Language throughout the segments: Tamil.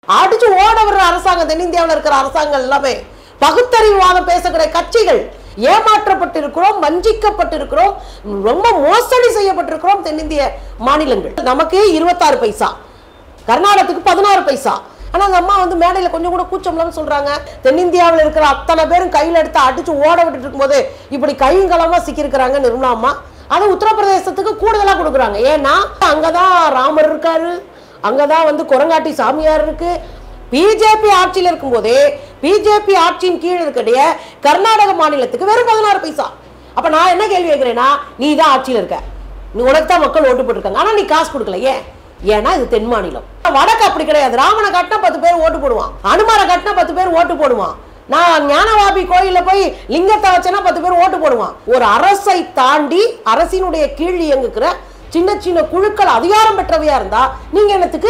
அடிச்சு ஓட விடுற அரசாங்கம் தென்னிந்தியாவில் இருக்கிற அரசாங்கம் எல்லாமே பகுத்தறிவுவாதம் பேசக்கூடிய கட்சிகள் ஏமாற்றப்பட்டிருக்கிறோம் வஞ்சிக்கப்பட்டிருக்கிறோம் ரொம்ப மோசடி செய்யப்பட்டிருக்கிறோம் தென்னிந்திய மாநிலங்கள் நமக்கு இருபத்தாறு பைசா கர்நாடகத்துக்கு பதினாறு பைசா ஆனா அந்த அம்மா வந்து மேடையில கொஞ்சம் கூட கூச்சம்லாம் சொல்றாங்க தென்னிந்தியாவில் இருக்கிற அத்தனை பேரும் கையில எடுத்து அடிச்சு ஓட விட்டுட்டு இருக்கும்போது இப்படி கையங்கலமா சிக்கியிருக்கிறாங்க நிர்மலா அம்மா அது உத்தரப்பிரதேசத்துக்கு கூடுதலா கொடுக்குறாங்க ஏன்னா அங்கதான் ராமர் இருக்காரு அங்கதான் வந்து குரங்காட்டி சாமியார் இருக்கு பிஜேபி ஆட்சியில் இருக்கும்போதே பிஜேபி ஆட்சியின் கீழ் இருக்கக்கூடிய கர்நாடக மாநிலத்துக்கு வெறும் பதினாறு பைசா அப்ப நான் என்ன கேள்வி கேட்கிறேன்னா நீ தான் ஆட்சியில் இருக்க நீ உனக்கு தான் மக்கள் ஓட்டு போட்டிருக்காங்க ஆனா நீ காசு கொடுக்கல ஏன் ஏன்னா இது தென் மாநிலம் வடக்கு அப்படி கிடையாது ராமனை கட்டினா பத்து பேர் ஓட்டு போடுவான் அனுமாரை கட்டினா பத்து பேர் ஓட்டு போடுவான் நான் ஞானவாபி கோயில்ல போய் லிங்கத்தை வச்சேன்னா பத்து பேர் ஓட்டு போடுவான் ஒரு அரசை தாண்டி அரசினுடைய கீழ் இயங்குகிற சின்ன சின்ன குழுக்கள் அதிகாரம் பெற்றவையா இருந்தா நீங்க என்னத்துக்கு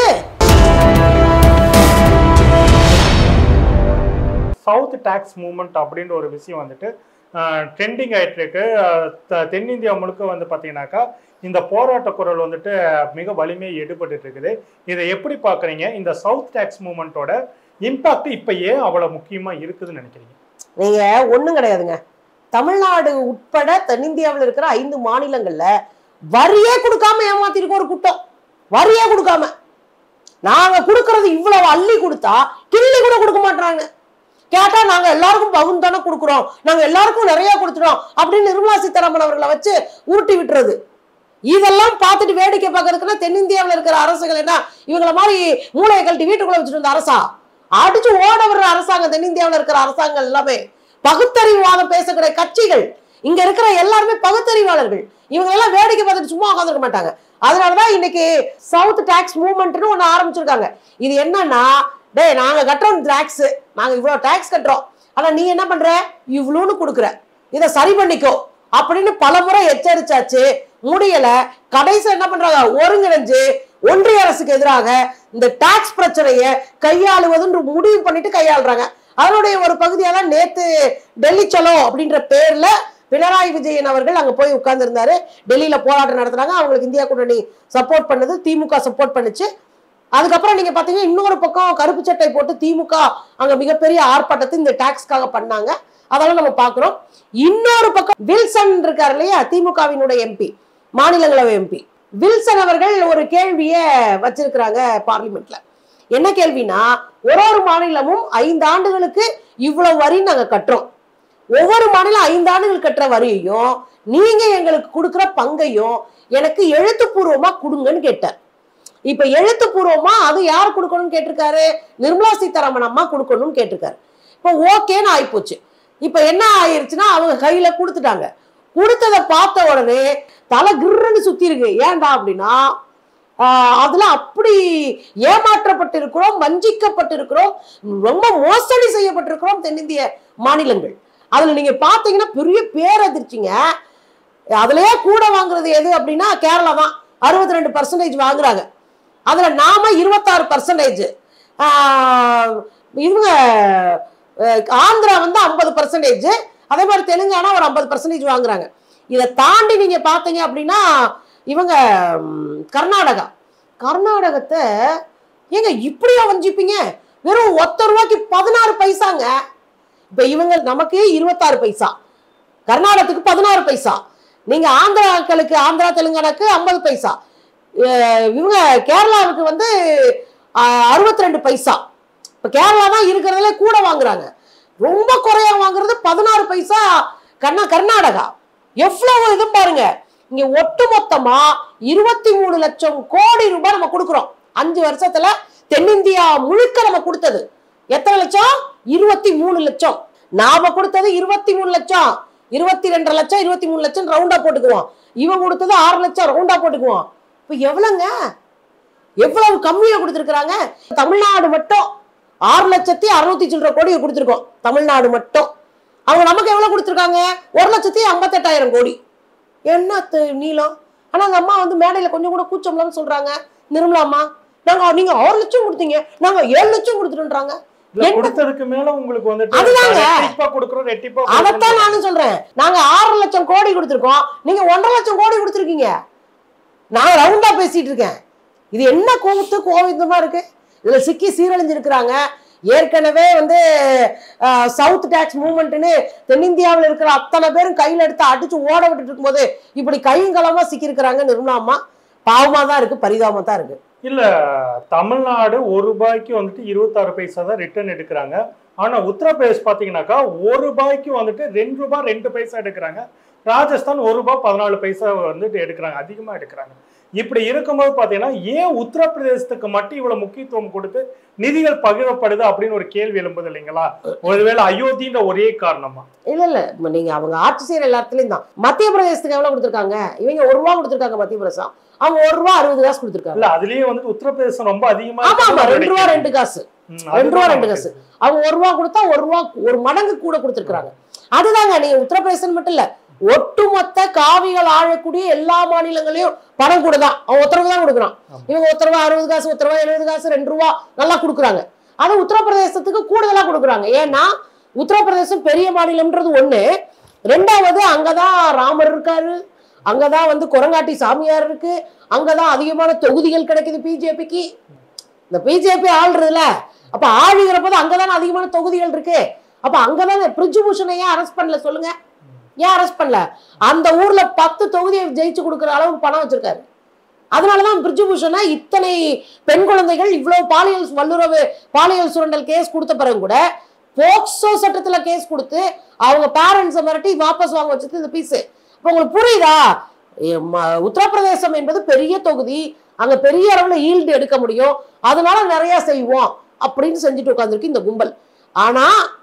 சவுத் டாக்ஸ் மூவ்மெண்ட் அப்படின்ற ஒரு விஷயம் வந்துட்டு ட்ரெண்டிங் ஆயிட்டு இருக்கு அஹ் த- தென்னிந்தியா முழுக்க வந்து பார்த்தீங்கன்னாக்கா இந்த போராட்ட குரல் வந்துட்டு மிக வலிமையை ஈடுபட்டு இருக்குது இதை எப்படி பார்க்குறீங்க இந்த சவுத் டாக்ஸ் மூவ்மெண்ட்டோட இம்பாக்ட் இப்போ ஏன் அவ்வளோ முக்கியமாக இருக்குதுன்னு நினைக்கிறீங்க நீங்க ஒண்ணும் கிடையாதுங்க தமிழ்நாடு உட்பட தென்னிந்தியாவில் இருக்கிற ஐந்து மாநிலங்கள்ல வரியே கொடுக்காம ஏமாத்திருக்க ஒரு கூட்டம் வரியே கொடுக்காம நாங்க கொடுக்கறது இவ்வளவு அள்ளி கொடுத்தா கிள்ளி கூட கொடுக்க மாட்டாங்க கேட்டா நாங்க எல்லாருக்கும் பகுந்து தானே கொடுக்குறோம் நாங்க எல்லாருக்கும் நிறைய கொடுத்துட்டோம் அப்படின்னு நிர்மலா சீதாராமன் அவர்களை வச்சு உருட்டி விட்டுறது இதெல்லாம் பார்த்துட்டு வேடிக்கை பார்க்கறதுக்குன்னா தென்னிந்தியாவில் இருக்கிற அரசுகள் என்ன இவங்கள மாதிரி மூளையை கழட்டி வீட்டுக்குள்ள வச்சுட்டு இருந்த அரசா அடிச்சு ஓட விடுற அரசாங்கம் தென்னிந்தியாவில் இருக்கிற அரசாங்கம் எல்லாமே பகுத்தறிவுவாதம் பேசக்கூடிய கட்சிகள் இங்க இருக்கிற எல்லாருமே பகுத்தறிவாளர்கள் இவங்க எல்லாம் வேடிக்கை பார்த்துட்டு சும்மா உட்காந்துருக்க மாட்டாங்க அதனாலதான் இன்னைக்கு சவுத் டாக்ஸ் மூவ்மெண்ட்னு ஒண்ணு ஆரம்பிச்சிருக்காங்க இது என்னன்னா டேய் நாங்க கட்டுறோம் டாக்ஸ் நாங்க இவ்வளவு டாக்ஸ் கட்டுறோம் ஆனா நீ என்ன பண்ற இவ்வளோன்னு கொடுக்குற இதை சரி பண்ணிக்கோ அப்படின்னு பலமுறை எச்சரிச்சாச்சு முடியல கடைசி என்ன பண்றாங்க ஒருங்கிணைஞ்சு ஒன்றிய அரசுக்கு எதிராக இந்த டாக்ஸ் பிரச்சனையை கையாளுவதுன்னு முடிவு பண்ணிட்டு கையாளுறாங்க அதனுடைய ஒரு பகுதியாக தான் நேத்து டெல்லி சலோ அப்படின்ற பேர்ல பினராயி விஜயன் அவர்கள் அங்க போய் உட்கார்ந்திருந்தாரு டெல்லியில போராட்டம் நடத்துறாங்க அவங்களுக்கு இந்தியா கூட்டணி சப்போர்ட் பண்ணது திமுக சப்போர்ட் பண்ணுச்சு அதுக்கப்புறம் நீங்க பாத்தீங்கன்னா இன்னொரு பக்கம் கருப்பு சட்டை போட்டு திமுக அங்க மிகப்பெரிய ஆர்ப்பாட்டத்தை இந்த டாக்ஸ்க்காக பண்ணாங்க அதெல்லாம் நம்ம பார்க்கிறோம் இன்னொரு பக்கம் வில்சன் இருக்கார் இல்லையா திமுகவினுடைய எம்பி மாநிலங்களவை எம்பி வில்சன் அவர்கள் ஒரு கேள்வியை வச்சிருக்கிறாங்க பார்லிமெண்ட்ல என்ன கேள்வினா ஒரு ஒரு மாநிலமும் ஐந்து ஆண்டுகளுக்கு இவ்வளவு வரி நாங்க கட்டுறோம் ஒவ்வொரு மாநிலம் ஐந்து ஆண்டுகள் கட்டுற வரியையும் நீங்க எங்களுக்கு கொடுக்குற பங்கையும் எனக்கு எழுத்துப்பூர்வமா கொடுங்கன்னு கேட்டார் இப்ப எழுத்துப்பூர்வமா அது யார் கொடுக்கணும்னு கேட்டிருக்காரு நிர்மலா சீதாராமன் அம்மா கொடுக்கணும்னு கேட்டிருக்காரு இப்போ ஓகேன்னு ஆயிப்போச்சு இப்ப என்ன ஆயிருச்சுன்னா அவங்க கையில கொடுத்துட்டாங்க கொடுத்ததை பார்த்த உடனே தலை கிர்ன்னு சுத்தி இருக்கு ஏன்டா அப்படின்னா ஆஹ் அதுல அப்படி ஏமாற்றப்பட்டிருக்கிறோம் வஞ்சிக்கப்பட்டிருக்கிறோம் ரொம்ப மோசடி செய்யப்பட்டிருக்கிறோம் தென்னிந்திய மாநிலங்கள் அதுல நீங்க பாத்தீங்கன்னா பெரிய பேரதிர்ச்சிங்க அதுலயே கூட வாங்குறது எது அப்படின்னா கேரளா தான் அறுபத்தி ரெண்டு பர்சன்டேஜ் வாங்குறாங்க அதுல நாம இருபத்தாறு பர்சன்டேஜ் இவங்க அஹ், ஆந்திரா வந்து ஐம்பது பர்சன்டேஜ் அதே மாதிரி தெலுங்கானா ஒரு ஐம்பது பர்சன்டேஜ் வாங்குறாங்க இதை தாண்டி நீங்க பாத்தீங்க அப்படின்னா இவங்க ம், கர்நாடகா கர்நாடகத்தை ஏங்க இப்படியா வஞ்சிப்பீங்க வெறும் ஒத்த ரூபாய்க்கு பதினாறு பைசாங்க இப்ப இவங்க நமக்கு இருபத்தாறு பைசா கர்நாடகத்துக்கு பதினாறு பைசா நீங்க ஆந்திராக்களுக்கு ஆந்திரா தெலுங்கானாக்கு ஐம்பது பைசா அஹ் இவங்க கேரளாவுக்கு வந்து அறுபத்தி ரெண்டு பைசா இப்ப கேரளா தான் இருக்கிறதுல கூட வாங்குறாங்க ரொம்ப குறையா வாங்குறது பதினாறு பைசா கர்நா கர்நாடகா எவ்வளவு இது பாருங்க இங்க ஒட்டு மொத்தமா இருபத்தி மூணு லட்சம் கோடி ரூபாய் நம்ம கொடுக்குறோம் அஞ்சு வருஷத்துல தென்னிந்தியா முழுக்க நம்ம கொடுத்தது எத்தனை லட்சம் இருபத்தி மூணு லட்சம் நாம கொடுத்தது இருபத்தி மூணு லட்சம் இருபத்தி ரெண்டரை லட்சம் இருபத்தி மூணு லட்சம் ரவுண்டா போட்டுக்குவோம் இவன் கொடுத்தது ஆறு லட்சம் ரவுண்டா போட்டுக்குவோம் இப்ப எவ்வளவுங்க எவ்வளவு கம்மியா கொடுத்துருக்காங்க தமிழ்நாடு மட்டும் ஆறு லட்சத்தி அறுநூத்தி சில்லற கோடியை கொடுத்துருக்கோம் தமிழ்நாடு மட்டும் அவங்க நமக்கு எவ்வளவு கொடுத்துருக்காங்க ஒரு லட்சத்தி ஐம்பத்தெட்டாயிரம் கோடி என்ன த- நீளம் ஆனா அந்த அம்மா வந்து மேடையில கொஞ்சம் கூட கூச்சம்லாம் சொல்றாங்க நிர்மலா அம்மா நாங்க நீங்க ஆறு லட்சம் கொடுத்தீங்க நாங்க ஏழு லட்சம் கொடுத்துட்டோன்றாங்க இல்ல என்ன- கொடுத்ததுக்கு மேல உங்களுக்கு வந்துட்டு அதுதாங்க. ரெட்டிப்பா கொடுக்குறோம் ரெட்டிப்பா அதைத்தான் கொடுக்குறோம். நானும் சொல்றேன் நாங்க ஆறு லட்சம் கோடி கொடுத்துருக்கோம் நீங்க ஒன்றரை லட்சம் கோடி கொடுத்துருக்கீங்க நான் ரவுண்டா பேசிட்டு இருக்கேன் இது என்ன கோபத்து கோவிந்தமா இருக்கு இதுல சிக்கி சீரழிஞ்சிருக்கிறாங்க ஏற்கனவே வந்து சவுத் டாக்ஸ் மூவ்மெண்ட்னு தென்னிந்தியாவில் இருக்கிற அத்தனை பேரும் கையில எடுத்து அடிச்சு ஓட விட்டுட்டு இருக்கும்போது இப்படி கையங்கலமா சிக்கி இருக்கிறாங்க நிர்மலாமா பாவமா தான் இருக்கு பரிதாபமா தான் இருக்கு இல்ல தமிழ்நாடு ஒரு ரூபாய்க்கு வந்துட்டு இருபத்தாறு பைசா தான் ரிட்டர்ன் எடுக்கிறாங்க ஆனா உத்தரப்பிரதேஷ் பாத்தீங்கன்னாக்கா ஒரு ரூபாய்க்கு வந்துட்டு ரெண்டு ரூபாய் ரெண்டு பைசா எடுக்கிறாங்க ராஜஸ்தான் ஒரு ரூபாய் பதினாலு பைசா வந்துட்டு எடுக்கிறாங்க அதிகமா எடுக்கிறாங்க இப்படி இருக்கும்போது பாத்தீங்கன்னா ஏன் உத்தரப்பிரதேசத்துக்கு மட்டும் இவ்வளவு முக்கியத்துவம் கொடுத்து நிதிகள் பகிரப்படுது அப்படின்னு ஒரு கேள்வி எழும்புது இல்லைங்களா ஒருவேளை அயோத்தின்ற ஒரே காரணமா இல்ல இல்ல ம- நீங்க அவங்க ஆட்சி செய்யற எல்லா இடத்துலயும் தான் மத்திய பிரதேசத்துக்கு எவ்வளவு கொடுத்திருக்காங்க இவங்க ஒரு ரூபா கொடுத்திருக்காங்க மத்திய பிரதேசம் அவங்க ஒரு ரூபா அறுபது காசு கொடுத்திருக்காங்க இல்ல அதுலயே வந்துட்டு உத்தரப்பிரதேசம் ரொம்ப அதிகமா ஆமா ஆமா இருக்கிறது ரெண்டு ரூபா கிடைக்குது. ரெண்டு காசு ம், ரெண்டு ரூபா அதுதான் ரெண்டு காசு அவங்க ஒரு ரூபா கொடுத்தா ஒரு ரூபா ஒரு மடங்கு கூட கொடுத்திருக்காங்க அதுதாங்க நீங்க உத்தரப்பிரதேசம் மட்டும் இல்ல ஒட்டுமொத்த காவிகள் ஆழக்கூடிய எல்லா மாநிலங்களையும் பணம் கூட தான் அவன் ஒருத்தரவு தான் கொடுக்குறான் ஆமா. இவங்க ஒருத்தர் ரூபா அறுபது காசு ஒருத்தர் ரூபா எழுபது காசு ரெண்டு ரூபா நல்லா கொடுக்குறாங்க அது உத்தரப்பிரதேசத்துக்கு கூடுதலா கொடுக்குறாங்க ஏன்னா உத்தரப்பிரதேசம் பெரிய மாநிலம்ன்றது ஒண்ணு ரெண்டாவது அங்கதான் ராமர் இருக்காரு அங்கதான் வந்து குரங்காட்டி சாமியார் இருக்கு அங்கதான் அதிகமான தொகுதிகள் கிடைக்குது பிஜேபிக்கு இந்த பிஜேபி ஆள்றதுல அப்ப ஆளுகிறப்போது அங்கதானே அதிகமான தொகுதிகள் இருக்கு அப்ப அங்கதானே பிரிஜுபூஷனை ஏன் அரெஸ்ட் பண்ணல சொல்லுங்க ஏன் அரெஸ்ட் பண்ணல அந்த ஊர்ல பத்து தொகுதியை ஜெயிச்சு கொடுக்குற அளவுக்கு பணம் வச்சிருக்காரு அதனாலதான் பிரிஜுபூஷனை இத்தனை பெண் குழந்தைகள் இவ்வளவு பாலியல் வல்லுறவு பாலியல் சுரண்டல் கேஸ் கொடுத்த பிறகு கூட போக்சோ சட்டத்துல கேஸ் கொடுத்து அவங்க பேரண்ட்ஸை மிரட்டி வாபஸ் வாங்க வச்சது இந்த பீஸ் இப்போ உங்களுக்கு புரியுதா எ, ம- உத்தரப்பிரதேசம் என்பது பெரிய தொகுதி அங்க பெரிய அளவுல ஈல்டு எடுக்க முடியும் அதனால நிறைய செய்வோம் அப்படின்னு செஞ்சுட்டு உட்காந்துருக்கு இந்த கும்பல் ஆனா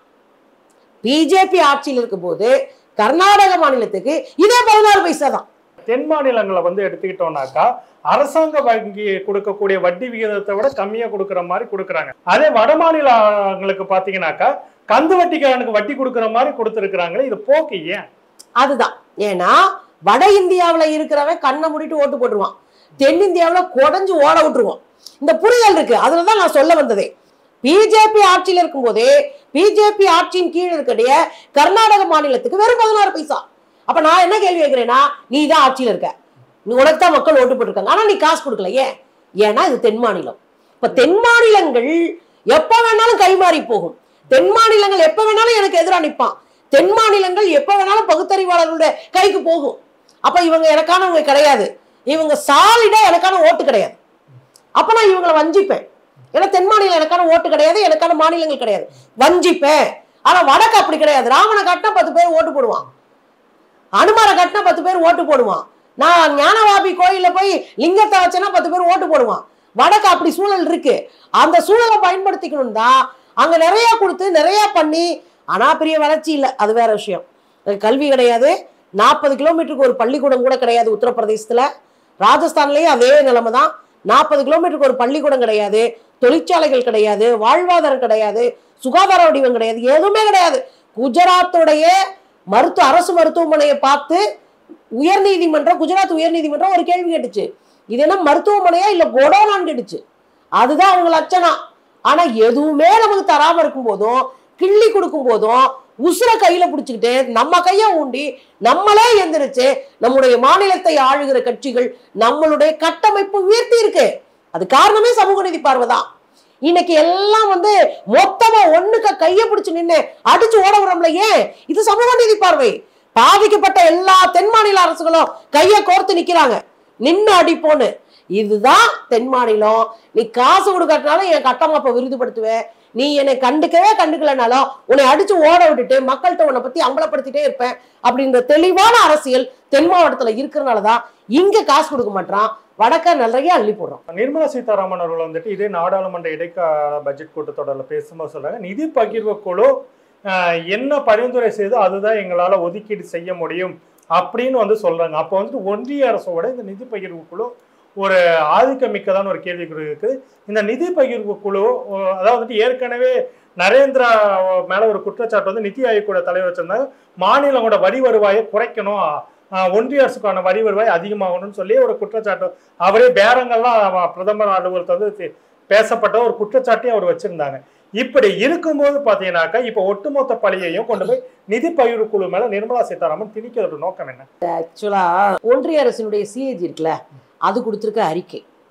பிஜேபி ஆட்சியில் இருக்கும்போது கர்நாடக மாநிலத்துக்கு இதே பதினாறு பைசா தான் தென் மாநிலங்களை வந்து எடுத்துக்கிட்டோம்னாக்கா அரசாங்க வங்கி கொடுக்கக்கூடிய வட்டி விகிதத்தை விட கம்மியா கொடுக்குற மாதிரி கொடுக்குறாங்க அதே வட மாநிலங்களுக்கு பாத்தீங்கன்னாக்கா கந்து வட்டிக்காரனுக்கு வட்டி கொடுக்குற மாதிரி கொடுத்துருக்குறாங்களே இது போக்கு ஏன் அதுதான் ஏன்னா வட இந்தியாவுல இருக்கிறவன் கண்ணை மூடிட்டு ஓட்டு போட்டுருவான் தென்னிந்தியாவுல குடஞ்சு ஓட விட்டுருவான் இந்த புரிதல் இருக்கு அதுலதான் நான் சொல்ல வந்ததே பிஜேபி ஆட்சியில் இருக்கும்போதே பிஜேபி ஆட்சியின் கீழ் இருக்கக்கூடிய கர்நாடக மாநிலத்துக்கு வெறும் பதினாறு பைசா அப்ப நான் என்ன கேள்வி கேட்கிறேன்னா நீ தான் ஆட்சியில் இருக்க நீ உனக்கு தான் மக்கள் ஓட்டு போட்டிருக்காங்க ஆனா நீ காசு கொடுக்கல ஏன் ஏன்னா இது தென் மாநிலம் இப்ப தென் மாநிலங்கள் எப்ப வேணாலும் கைமாறி போகும் தென் மாநிலங்கள் எப்ப வேணாலும் எனக்கு எதிராக நிற்பான் தென் மாநிலங்கள் எப்ப வேணாலும் பகுத்தறிவாளர்களுடைய கைக்கு போகும் அப்ப இவங்க எனக்கானவங்க கிடையாது இவங்க சாலிடா எனக்கான ஓட்டு கிடையாது அப்ப நான் இவங்களை வஞ்சிப்பேன் ஏன்னா தென் மாநிலம் எனக்கான ஓட்டு கிடையாது எனக்கான மாநிலங்கள் கிடையாது வஞ்சிப்பேன் ஆனா வடக்கு அப்படி கிடையாது ராமனை காட்டினா பத்து பேர் ஓட்டு போடுவான் அனுமாரை காட்டினா பத்து பேர் ஓட்டு போடுவான் நான் ஞானவாபி கோயில்ல போய் லிங்கத்தை வச்சேன்னா பத்து பேர் ஓட்டு போடுவான் வடக்கு அப்படி சூழல் இருக்கு அந்த சூழலை பயன்படுத்திக்கணும் தான் அங்க நிறைய கொடுத்து நிறைய பண்ணி ஆனா பெரிய வளர்ச்சி இல்லை அது வேற விஷயம் அங்க கல்வி கிடையாது நாற்பது கிலோமீட்டருக்கு ஒரு பள்ளிக்கூடம் கூட கிடையாது உத்தரப்பிரதேசத்துல ராஜஸ்தான்லயும் அதே நிலைமை தான் நாற்பது கிலோமீட்டருக்கு ஒரு பள்ளிக்கூடம் கிடையாது தொழிற்சாலைகள் கிடையாது வாழ்வாதாரம் கிடையாது சுகாதார வடிவம் கிடையாது எதுவுமே கிடையாது குஜராத்துடைய மருத்துவ அரசு மருத்துவமனையை பார்த்து உயர்நீதிமன்றம் குஜராத் உயர்நீதிமன்றம் ஒரு கேள்வி கேட்டுச்சு இது என்ன மருத்துவமனையா இல்ல கோடோனான்னு கேட்டுச்சு அதுதான் அவங்க லட்சணம் ஆனா எதுவுமே நமக்கு தராம இருக்கும் போதும் கிள்ளி கொடுக்கும் போதும் உசுர கையில பிடிச்சுக்கிட்டு நம்ம கைய ஊண்டி நம்மளே எந்திரிச்சு நம்முடைய மாநிலத்தை ஆளுகிற கட்சிகள் நம்மளுடைய கட்டமைப்பு உயர்த்தி இருக்கு அது காரணமே சமூக நீதி பார்வை தான் இன்னைக்கு எல்லாம் வந்து மொத்தமா ஒண்ணுக்க கைய பிடிச்சு நின்னு அடிச்சு ஓட விடுறோம்ல ஏன் இது சமூக நீதி பார்வை பாதிக்கப்பட்ட எல்லா தென் மாநில அரசுகளும் கைய கோர்த்து நிக்கிறாங்க நின்னு அடிப்போன்னு இதுதான் தென் மாநிலம் நீ காசு கொடுக்கறதுனால என் கட்டமைப்பை விருதுபடுத்துவேன் நீ என்னை கண்டுக்கவே கண்டுக்கலனாலும் உன்னை அடிச்சு ஓட விட்டுட்டு மக்கள்கிட்ட உன்னை பத்தி அம்பலப்படுத்திட்டே இருப்பேன் அப்படின்ற தெளிவான அரசியல் தென் மாவட்டத்துல இருக்கிறனாலதான் இங்க காசு கொடுக்க மாட்டான் வடக்க நிறைய அள்ளி போடுறான் நிர்மலா சீதாராமன் அவர்கள் வந்துட்டு இதே நாடாளுமன்ற இடைக்கால பட்ஜெட் கூட்டத்தொடரில் பேசும்போது சொல்றாங்க நிதி பகிர்வு குழு ஆஹ், என்ன பரிந்துரை செய்தோ அதுதான் எங்களால ஒதுக்கீடு செய்ய முடியும் அப்படின்னு வந்து சொல்றாங்க அப்போ வந்துட்டு ஒன்றிய அரசோட இந்த நிதி பகிர்வு குழு ஒரு ஆதிக்கமிக்கதான ஒரு கேள்விக்குறி இருக்குது இந்த நிதி பகிர்வு குழு அஹ், அதாவது வந்துட்டு ஏற்கனவே நரேந்திரா மேல ஒரு குற்றச்சாட்டு வந்து நிதி ஆயோக்கோட தலைவர் வச்சிருந்தாங்க மாநிலங்களோட வரி வருவாயை குறைக்கணும் ஆஹ், ஒன்றிய அரசுக்கான வரி வருவாய் அதிகமாகணும்னு சொல்லி ஒரு குற்றச்சாட்டு அவரே பேரங்கள்லாம் அவ- பிரதமர் அலுவலகத்தை வந்து பே- பேசப்பட்ட ஒரு குற்றச்சாட்டையும் அவர் வச்சிருந்தாங்க இப்படி இருக்கும்போது பாத்தீங்கன்னாக்கா இப்ப ஒட்டுமொத்த பழியையும் கொண்டு போய் நிதி பகிர்வு குழு மேல நிர்மலா சீதாராமன் திணிக்கிறதோட நோக்கம் என்ன ஆக்சுவலா ஒன்றிய அரசினுடைய சிஏஜி இருக்குல்ல அது கொடுத்துருக்க அறிக்கை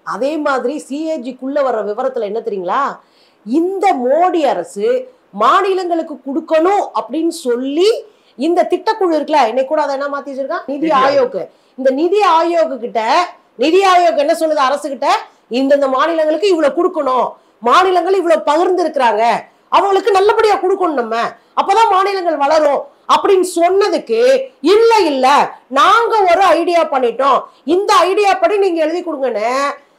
அதே மாதிரி சிஏஜிக்குள்ள வர்ற விவரத்துல என்ன தெரியுங்களா இந்த மோடி அரசு மாநிலங்களுக்கு கொடுக்கணும் அப்படின்னு சொல்லி இந்த திட்டக்குழு இருக்குல்ல இன்னைக்கு கூட அதை என்ன மாத்தி வச்சிருக்கான் நிதி நிதி ஆயோக். ஆயோக் இந்த நிதி ஆயோக் கிட்ட நிதி ஆயோக் என்ன சொல்லுது அரசு கிட்ட இந்தந்த மாநிலங்களுக்கு இவ்வளவு கொடுக்கணும் மாநிலங்கள் இவ்வளவு பகிர்ந்து இருக்கிறாங்க அவங்களுக்கு நல்லபடியா கொடுக்கணும் நம்ம அப்பதான் மாநிலங்கள் வளரும் அப்படின்னு சொன்னதுக்கு இல்ல இல்ல நாங்க ஒரு ஐடியா பண்ணிட்டோம் இந்த ஐடியா படி நீங்க எழுதி கொடுங்கன்னு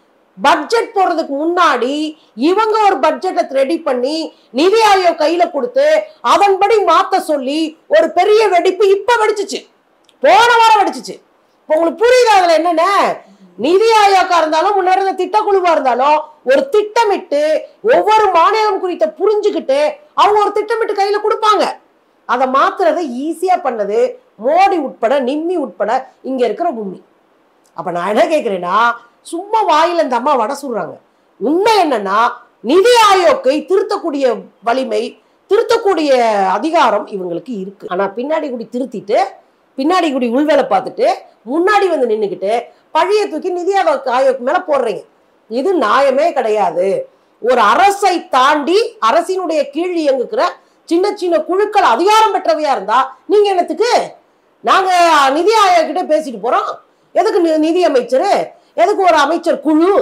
பட்ஜெட் போடுறதுக்கு முன்னாடி இவங்க ஒரு பட்ஜெட்டை ரெடி பண்ணி நிதி ஆயோக் கையில கொடுத்து அதன்படி மாத்த சொல்லி ஒரு பெரிய வெடிப்பு இப்ப வெடிச்சிச்சு போன வாரம் வெடிச்சிச்சு இப்ப உங்களுக்கு புரியுதா அதுல என்னென்ன நிதி ஆயோக்கா இருந்தாலும் முன்னாடி இருந்த திட்டக்குழுவா இருந்தாலும் ஒரு திட்டமிட்டு ஒவ்வொரு மாநிலம் குறித்த புரிஞ்சுக்கிட்டு அவங்க ஒரு திட்டமிட்டு கையில கொடுப்பாங்க அதை மாத்துறதை ஈஸியா பண்ணது மோடி உட்பட நிம்மி உட்பட இங்க இருக்கிற பூமி அப்ப நான் என்ன கேக்குறேன்னா சும்மா வாயில இந்த அம்மா வடை சுடுறாங்க உண்மை என்னன்னா நிதி ஆயோக்கை திருத்தக்கூடிய வலிமை திருத்தக்கூடிய அதிகாரம் இவங்களுக்கு இருக்கு ஆனா பின்னாடி கூடி திருத்திட்டு பின்னாடி கூடி உள்வேலை பார்த்துட்டு முன்னாடி வந்து நின்னுக்கிட்டு பழிய தூக்கி நிதி ஆயோக் ஆயோக் மேல போடுறீங்க இது நியாயமே கிடையாது ஒரு அரசை தாண்டி அரசினுடைய கீழ் இயங்குகிற சின்ன சின்ன குழுக்கள் அதிகாரம் பெற்றவையா இருந்தா நீங்க என்னத்துக்கு நாங்க நிதி ஆயோக் கிட்ட பேசிட்டு போறோம் எதுக்கு நி- நிதி அமைச்சர் எதுக்கு ஒரு அமைச்சர் குழு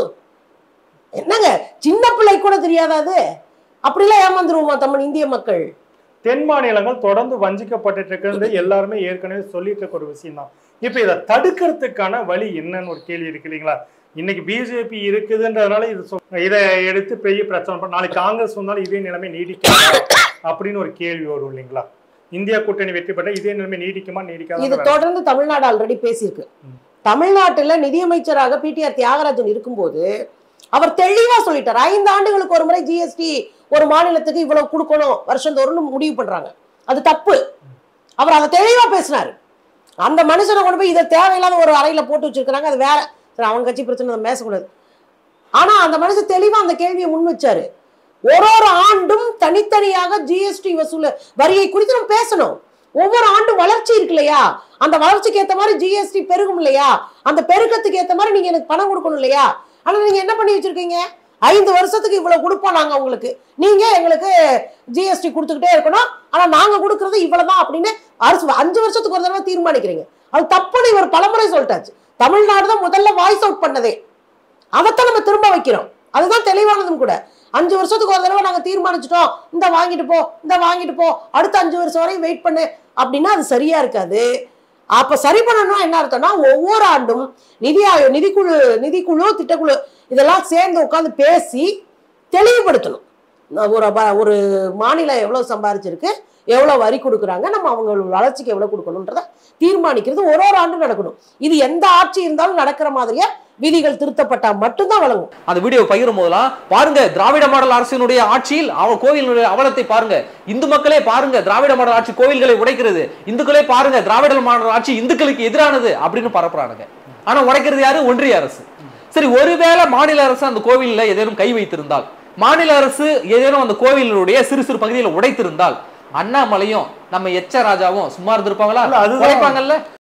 என்னங்க சின்ன பிள்ளை கூட தெரியாதா அது அப்படிலாம் ஏமாந்துருவோமா தமிழ் இந்திய மக்கள் தென் மாநிலங்கள் தொடர்ந்து வஞ்சிக்கப்பட்டு இருக்கிறது எல்லாருமே ஏற்கனவே சொல்லிட்டு இருக்க ஒரு விஷயம் தான் இப்ப இதை தடுக்கிறதுக்கான வழி என்னன்னு ஒரு கேள்வி இருக்கு இல்லைங்களா இன்னைக்கு பிஜேபி இருக்குதுன்றதுனால இது சொல்- இதை எடுத்து பெரிய பிரச்சனை பண்ண நாளைக்கு காங்கிரஸ் வந்தாலும் இதே நிலைமை நீடிக்குமா அப்படின்னு ஒரு கேள்வி வரும் இல்லைங்களா இந்தியா கூட்டணி வெற்றி பெற்ற இதே நிலைமை நீடிக்குமா இது நீடிக்காத தொடர்ந்து தமிழ்நாடு ஆல்ரெடி பேசியிருக்கு ம். தமிழ்நாட்டுல நிதியமைச்சராக பிடிஆர் தியாகராஜன் இருக்கும்போது அவர் தெளிவா சொல்லிட்டார் ஐந்து ஆண்டுகளுக்கு ஒரு முறை ஜிஎஸ்டி ஒரு மாநிலத்துக்கு இவ்வளவு கொடுக்கணும் வருஷந்தோறும் முடிவு பண்றாங்க அது தப்பு அவர் அதை தெளிவா பேசினாரு அந்த மனுஷனை கொண்டு போய் இதை தேவையில்லாத ஒரு அறையில போட்டு வச்சிருக்கிறாங்க அது வேற சரி அவங்க கட்சி பிரச்சனை நம்ம பேசக்கூடாது ஆனா அந்த மனுஷன் தெளிவா அந்த கேள்வியை முன் வச்சாரு ஒரு ஒரு ஆண்டும் தனித்தனியாக ஜிஎஸ்டி வசூல் வரியை குறித்து நம்ம பேசணும் ஒவ்வொரு ஆண்டும் வளர்ச்சி இருக்கு இல்லையா அந்த வளர்ச்சிக்கு ஏத்த மாதிரி ஜிஎஸ்டி பெருகும் இல்லையா அந்த பெருக்கத்துக்கு ஏத்த மாதிரி நீங்க எனக்கு பணம் கொடுக்கணும் இல்லையா ஆனா நீங்க என்ன பண்ணி வச்சிருக்கீங்க ஐந்து வருஷத்துக்கு இவ்வளவு கொடுப்போம் நாங்க உங்களுக்கு நீங்க எங்களுக்கு ஜிஎஸ்டி கொடுத்துக்கிட்டே இருக்கணும் ஆனா நாங்க கொடுக்கறது இவ்வளவுதான் அப்படின்னு அரசு அஞ்சு வருஷத்துக்கு ஒரு தடவை தீர்மானிக்கிறீங்க அது தப்புன்னு இவர் பலமுறை சொல்லிட்டாச்சு தமிழ்நாடு தான் முதல்ல வாய்ஸ் அவுட் பண்ணதே அதைத்தான் நம்ம திரும்ப வைக்கிறோம் அதுதான் தெளிவானதும் கூட அஞ்சு வருஷத்துக்கு ஒரு தடவை நாங்க தீர்மானிச்சிட்டோம் இந்த வாங்கிட்டு போ இந்த வாங்கிட்டு போ அடுத்த அஞ்சு வருஷம் வரையும் வெயிட் பண்ணு அப்படின்னா அது சரியா இருக்காது அப்ப சரி பண்ணணும்னா என்ன அர்த்தம்னா ஒவ்வொரு ஆண்டும் நிதி ஆயோக் நிதிக்குழு நிதிக்குழு திட்டக்குழு இதெல்லாம் சேர்ந்து உட்காந்து பேசி தெளிவுபடுத்தணும் நான் ஒரு ப- ஒரு மாநிலம் எவ்வளவு சம்பாரிச்சிருக்கு எவ்வளவு வரி கொடுக்குறாங்க நம்ம அவங்க வளர்ச்சிக்கு எவ்வளவு கொடுக்கணுன்றத தீர்மானிக்கிறது ஒரு ஒரு ஆண்டும் நடக்கணும் இது எந்த ஆட்சி இருந்தாலும் நடக்கிற மாதிரியா விதிகள் திருத்தப்பட்டா மட்டும்தான் வழங்கும் அந்த வீடியோ பகிரும் போதெல்லாம் பாருங்க திராவிட மாடல் அரசினுடைய ஆட்சியில் அவ கோவிலுடைய அவலத்தை பாருங்க இந்து மக்களே பாருங்க திராவிட மாடல் ஆட்சி கோவில்களை உடைக்கிறது இந்துக்களே பாருங்க திராவிட மாடல் ஆட்சி இந்துக்களுக்கு எதிரானது அப்படின்னு பரப்புறானுங்க ஆனா உடைக்கிறது யாரு ஒன்றிய அரசு சரி ஒருவேளை மாநில அரசு அந்த கோவில்ல ஏதேனும் கை வைத்திருந்தால் மாநில அரசு ஏதேனும் அந்த கோவிலுடைய சிறு சிறு பகுதியில் உடைத்திருந்தால் அண்ணாமலையும் நம்ம எச்ச ராஜாவும் சும்மா இருந்திருப்பாங்களா இல்ல, அதுதான். உடைப்பாங்கல்ல